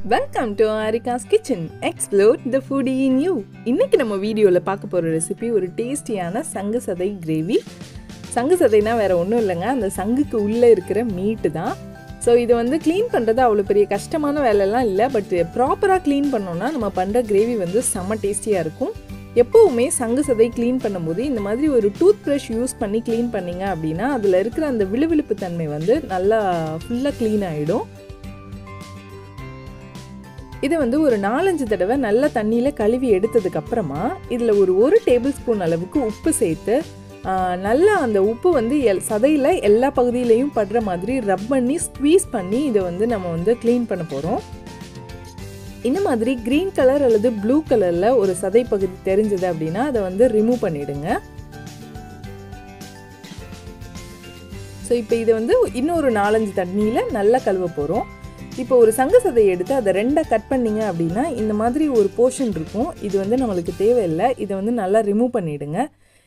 welcome to ஆரிகாஸ் kitchen explore the food in you இன்னைக்கு நம்ம வீடியோவில் பார்க்க போகிற ரெசிபி ஒரு டேஸ்டியான சங்கு சதை கிரேவி சங்கு சதைனா வேறு ஒன்றும் இல்லைங்க அந்த சங்குக்கு உள்ளே இருக்கிற மீட்டு தான் ஸோ இது வந்து க்ளீன் பண்ணுறது அவ்வளோ பெரிய கஷ்டமான வேலைலாம் இல்லை பட் ப்ராப்பராக க்ளீன் பண்ணோன்னா நம்ம பண்ணுற கிரேவி வந்து செம்ம டேஸ்டியாக இருக்கும் எப்போவுமே சங்கு சதை க்ளீன் பண்ணும்போது இந்த மாதிரி ஒரு டூத் ப்ரஷ் யூஸ் பண்ணி க்ளீன் பண்ணீங்க அப்படின்னா அதில் இருக்கிற அந்த விழுவிழுப்பு தன்மை வந்து நல்லா ஃபுல்லாக க்ளீன் ஆகிடும் இதை வந்து ஒரு நாலஞ்சு தடவை நல்ல தண்ணியில் கழுவி எடுத்ததுக்கு அப்புறமா இதில் ஒரு ஒரு டேபிள் ஸ்பூன் அளவுக்கு உப்பு சேர்த்து நல்லா அந்த உப்பு வந்து எல் சதையில் எல்லா பகுதியிலையும் படுற மாதிரி ரப் பண்ணி ஸ்க்வீஸ் பண்ணி இதை வந்து நம்ம வந்து க்ளீன் பண்ண போகிறோம் இந்த மாதிரி க்ரீன் கலர் அல்லது ப்ளூ கலரில் ஒரு சதை பகுதி தெரிஞ்சது அப்படின்னா அதை வந்து ரிமூவ் பண்ணிடுங்க ஸோ இப்போ இதை வந்து இன்னொரு நாலஞ்சு தண்ணியில் நல்லா கழுவ போகிறோம் இப்போ ஒரு சங்க சதையை எடுத்து அதை ரெண்டாக கட் பண்ணிங்க அப்படின்னா இந்த மாதிரி ஒரு போர்ஷன் இருக்கும் இது வந்து நம்மளுக்கு தேவையில்லை இதை வந்து நல்லா ரிமூவ் பண்ணிவிடுங்க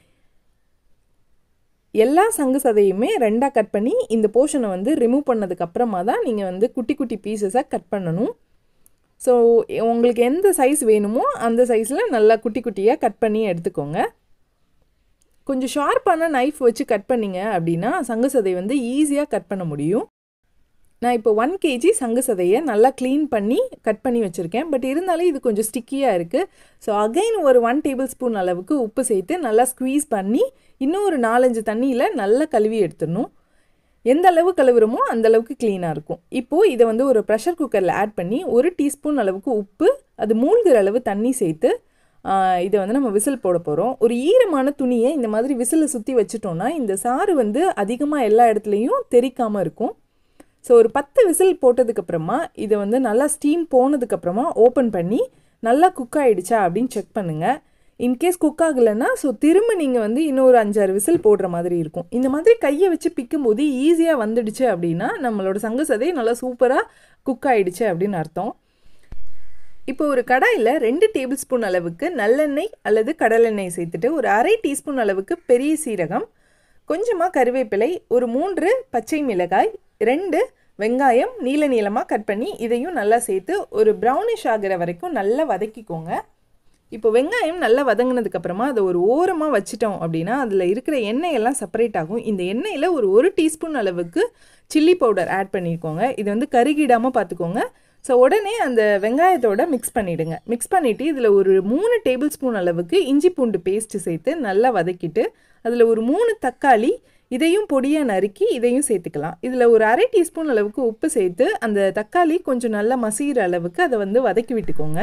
எல்லா சங்கு சதையுமே ரெண்டாக கட் பண்ணி இந்த போர்ஷனை வந்து ரிமூவ் பண்ணதுக்கு அப்புறமா தான் நீங்கள் வந்து குட்டி குட்டி பீசஸாக கட் பண்ணணும் ஸோ உங்களுக்கு எந்த சைஸ் வேணுமோ அந்த சைஸில் நல்லா குட்டி குட்டியாக கட் பண்ணி எடுத்துக்கோங்க கொஞ்சம் ஷார்ப்பான நைஃப் வச்சு கட் பண்ணிங்க அப்படின்னா சங்கு சதை வந்து ஈஸியாக கட் பண்ண முடியும் நான் இப்போ ஒன் கேஜி சங்கு சதையை நல்லா க்ளீன் பண்ணி கட் பண்ணி வச்சுருக்கேன் பட் இருந்தாலும் இது கொஞ்சம் ஸ்டிக்கியாக இருக்குது ஸோ அகைன் ஒரு ஒன் டேபிள் ஸ்பூன் அளவுக்கு உப்பு சேர்த்து நல்லா ஸ்க்வீஸ் பண்ணி இன்னும் ஒரு நாலஞ்சு தண்ணியில் நல்லா கழுவி எடுத்துடணும் எந்த அளவு கழுவுறமோ அந்த அளவுக்கு க்ளீனாக இருக்கும் இப்போது இதை வந்து ஒரு ப்ரெஷர் குக்கரில் ஆட் பண்ணி ஒரு டீஸ்பூன் அளவுக்கு உப்பு அது மூழ்கிற அளவு தண்ணி சேர்த்து இதை வந்து நம்ம விசில் போட போகிறோம் ஒரு ஈரமான துணியை இந்த மாதிரி விசிலை சுற்றி வச்சுட்டோன்னா இந்த சாறு வந்து அதிகமாக எல்லா இடத்துலையும் தெரிக்காமல் இருக்கும் ஸோ ஒரு பத்து விசில் போட்டதுக்கப்புறமா இதை வந்து நல்லா ஸ்டீம் போனதுக்கப்புறமா ஓப்பன் பண்ணி நல்லா குக் ஆகிடுச்சா அப்படின்னு செக் பண்ணுங்கள் இன்கேஸ் குக் ஆகலைன்னா ஸோ திரும்ப நீங்கள் வந்து இன்னொரு அஞ்சாறு விசில் போடுற மாதிரி இருக்கும் இந்த மாதிரி கையை வச்சு பிக்கும்போது ஈஸியாக வந்துடுச்சு அப்படின்னா நம்மளோட சங்கு சதை நல்லா சூப்பராக குக் ஆகிடுச்சு அப்படின்னு அர்த்தம் இப்போ ஒரு கடாயில் ரெண்டு டேபிள் ஸ்பூன் அளவுக்கு நல்லெண்ணெய் அல்லது கடலெண்ணெய் சேர்த்துட்டு ஒரு அரை டீஸ்பூன் அளவுக்கு பெரிய சீரகம் கொஞ்சமாக கருவேப்பிலை ஒரு மூன்று பச்சை மிளகாய் ரெண்டு வெங்காயம் நீல நீளமாக கட் பண்ணி இதையும் நல்லா சேர்த்து ஒரு ப்ரௌனிஷ் ஆகிற வரைக்கும் நல்லா வதக்கிக்கோங்க இப்போ வெங்காயம் நல்லா வதங்கினதுக்கப்புறமா அதை ஒரு ஓரமாக வச்சிட்டோம் அப்படின்னா அதில் இருக்கிற எண்ணெயெல்லாம் செப்பரேட் ஆகும் இந்த எண்ணெயில் ஒரு ஒரு டீஸ்பூன் அளவுக்கு சில்லி பவுடர் ஆட் பண்ணிக்கோங்க இது வந்து கருகிடாமல் பார்த்துக்கோங்க ஸோ உடனே அந்த வெங்காயத்தோட மிக்ஸ் பண்ணிவிடுங்க மிக்ஸ் பண்ணிவிட்டு இதில் ஒரு மூணு டேபிள் ஸ்பூன் அளவுக்கு இஞ்சி பூண்டு பேஸ்ட்டு சேர்த்து நல்லா வதக்கிட்டு அதில் ஒரு மூணு தக்காளி இதையும் பொடியாக நறுக்கி இதையும் சேர்த்துக்கலாம் இதில் ஒரு அரை டீஸ்பூன் அளவுக்கு உப்பு சேர்த்து அந்த தக்காளி கொஞ்சம் நல்லா மசிகிற அளவுக்கு அதை வந்து வதக்கி விட்டுக்கோங்க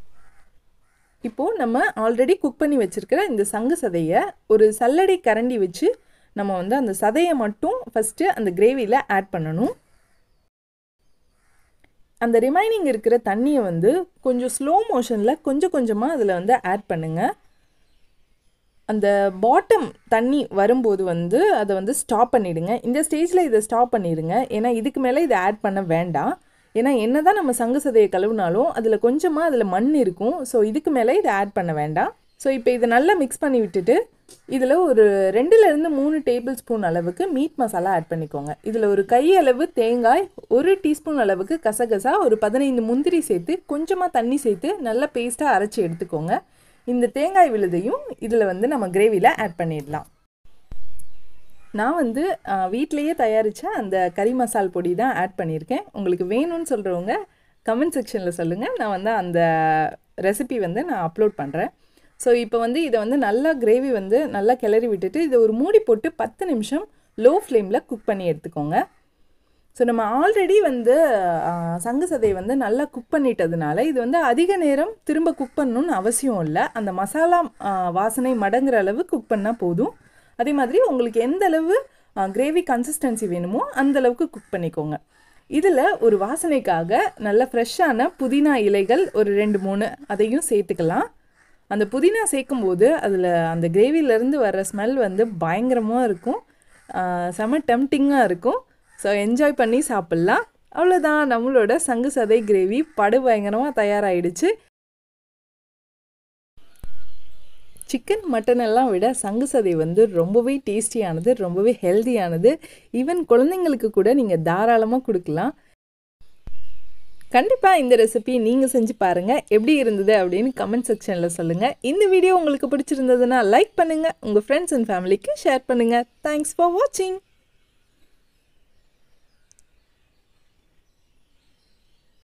இப்போது நம்ம ஆல்ரெடி குக் பண்ணி வச்சுருக்கிற இந்த சங்கு சதையை ஒரு சல்லடை கரண்டி வச்சு நம்ம வந்து அந்த சதையை மட்டும் ஃபஸ்ட்டு அந்த கிரேவியில் ஆட் பண்ணணும் அந்த ரிமைனிங் இருக்கிற தண்ணியை வந்து கொஞ்சம் ஸ்லோ மோஷனில் கொஞ்சம் கொஞ்சமாக அதில் வந்து ஆட் பண்ணுங்கள் அந்த பாட்டம் தண்ணி வரும்போது வந்து அதை வந்து ஸ்டாப் பண்ணிவிடுங்க இந்த ஸ்டேஜில் இதை ஸ்டாப் பண்ணிடுங்க ஏன்னா இதுக்கு மேலே இதை ஆட் பண்ண வேண்டாம் ஏன்னா என்ன தான் நம்ம சங்கு சதையை கழுவினாலும் அதில் கொஞ்சமாக அதில் மண் இருக்கும் ஸோ இதுக்கு மேலே இதை ஆட் பண்ண வேண்டாம் ஸோ இப்போ இதை நல்லா மிக்ஸ் பண்ணி விட்டுட்டு இதில் ஒரு ரெண்டுலேருந்து மூணு டேபிள் ஸ்பூன் அளவுக்கு மீட் மசாலா ஆட் பண்ணிக்கோங்க இதில் ஒரு கையளவு தேங்காய் ஒரு டீஸ்பூன் அளவுக்கு கசகசா ஒரு பதினைந்து முந்திரி சேர்த்து கொஞ்சமாக தண்ணி சேர்த்து நல்லா பேஸ்ட்டாக அரைச்சி எடுத்துக்கோங்க இந்த தேங்காய் விழுதையும் இதில் வந்து நம்ம கிரேவியில் ஆட் பண்ணிடலாம் நான் வந்து வீட்டிலையே தயாரித்த அந்த கறி மசால் பொடி தான் ஆட் பண்ணியிருக்கேன் உங்களுக்கு வேணும்னு சொல்கிறவங்க கமெண்ட் செக்ஷனில் சொல்லுங்கள் நான் வந்து அந்த ரெசிபி வந்து நான் அப்லோட் பண்ணுறேன் ஸோ இப்போ வந்து இதை வந்து நல்லா கிரேவி வந்து நல்லா கிளறி விட்டுட்டு இதை ஒரு மூடி போட்டு பத்து நிமிஷம் லோ ஃப்ளேமில் குக் பண்ணி எடுத்துக்கோங்க ஸோ நம்ம ஆல்ரெடி வந்து சங்கு சதையை வந்து நல்லா குக் பண்ணிட்டதுனால இது வந்து அதிக நேரம் திரும்ப குக் பண்ணணும்னு அவசியம் இல்லை அந்த மசாலா வாசனை மடங்குற அளவு குக் பண்ணால் போதும் அதே மாதிரி உங்களுக்கு எந்த அளவு கிரேவி கன்சிஸ்டன்சி வேணுமோ அந்த அளவுக்கு குக் பண்ணிக்கோங்க இதில் ஒரு வாசனைக்காக நல்ல ஃப்ரெஷ்ஷான புதினா இலைகள் ஒரு ரெண்டு மூணு அதையும் சேர்த்துக்கலாம் அந்த புதினா சேர்க்கும்போது அதில் அந்த கிரேவிலேருந்து வர்ற ஸ்மெல் வந்து பயங்கரமாக இருக்கும் செம டெம்டிங்காக இருக்கும் ஸோ என்ஜாய் பண்ணி சாப்பிட்லாம் அவ்வளோதான் நம்மளோட சங்கு சதை கிரேவி படு பயங்கரமாக தயாராகிடுச்சு சிக்கன் மட்டன் எல்லாம் விட சங்கு சதை வந்து ரொம்பவே டேஸ்டியானது ரொம்பவே ஹெல்தியானது ஈவன் குழந்தைங்களுக்கு கூட நீங்கள் தாராளமாக கொடுக்கலாம் கண்டிப்பாக இந்த ரெசிபி நீங்கள் செஞ்சு பாருங்கள் எப்படி இருந்தது அப்படின்னு கமெண்ட் செக்ஷனில் சொல்லுங்கள் இந்த வீடியோ உங்களுக்கு பிடிச்சிருந்ததுன்னா லைக் பண்ணுங்கள் உங்கள் ஃப்ரெண்ட்ஸ் அண்ட் ஃபேமிலிக்கு ஷேர் பண்ணுங்கள் தேங்க்ஸ் ஃபார் வாட்சிங்